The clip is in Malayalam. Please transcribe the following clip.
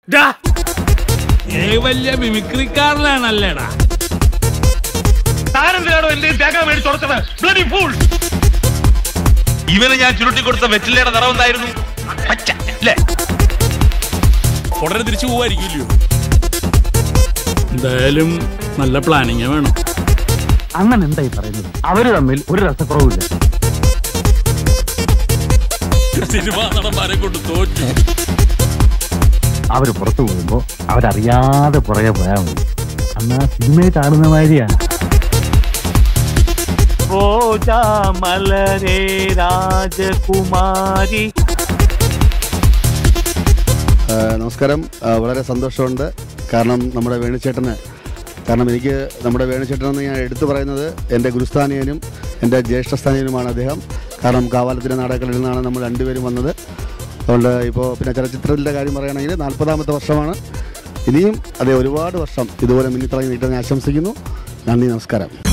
ഏ വലിയ മിമിക്രിക്കാരനാണല്ലേടാ താനെന്തിനാണോ എന്റെ തേങ്ങ മേടിച്ചു കൊടുത്തത് ബ്ലഡി ഫൂൾ ഇവന് ഞാൻ ചുരുട്ടി കൊടുത്ത വെറ്റിലയുടെ നിറം എന്തായിരുന്നു പച്ച അല്ലേ ഉടനെ തിരിച്ചു പോവായിരിക്കില്ലയോ എന്തായാലും നല്ല പ്ലാനിങ് വേണം അണ്ണൻ എന്തായി പറയുന്നത് അവര് തമ്മിൽ ഒരു രസക്കുറവില്ല സിനിമാ നടന്മാരെ കൊണ്ട് തോറ്റു അവര് പുറത്തു പോകുമ്പോ അവരറിയാതെ പുറകെ പോയാൽ മതി അന്നാ സിനിമയിൽ കാണുന്ന മാതിരിയാ മലരേ രാജകുമാരി ആ, നമസ്കാരം ആ, വളരെ സന്തോഷമുണ്ട് കാരണം നമ്മുടെ വേണുചേട്ടന് കാരണം എനിക്ക് നമ്മുടെ വേണുചേട്ടൻ എന്ന് ഞാൻ എടുത്തു പറയുന്നത് എൻ്റെ ഗുരുസ്ഥാനീയനും എൻ്റെ ജ്യേഷ്ഠസ്ഥാനീയനുമാണ് അദ്ദേഹം കാരണം കാവാലത്തിൻ്റെ നാടകങ്ങളിൽ നിന്നാണ് നമ്മൾ രണ്ടുപേരും വന്നത് അതുകൊണ്ട് ഇപ്പോൾ പിന്നെ ചലച്ചിത്രത്തിൻ്റെ കാര്യം പറയുകയാണെങ്കിൽ നാൽപ്പതാമത്തെ വർഷമാണ് ഇനിയും അതേ ഒരുപാട് വർഷം ഇതുപോലെ മിന്നിത്തിറങ്ങി നീട്ടാൻ ആശംസിക്കുന്നു നന്ദി നമസ്കാരം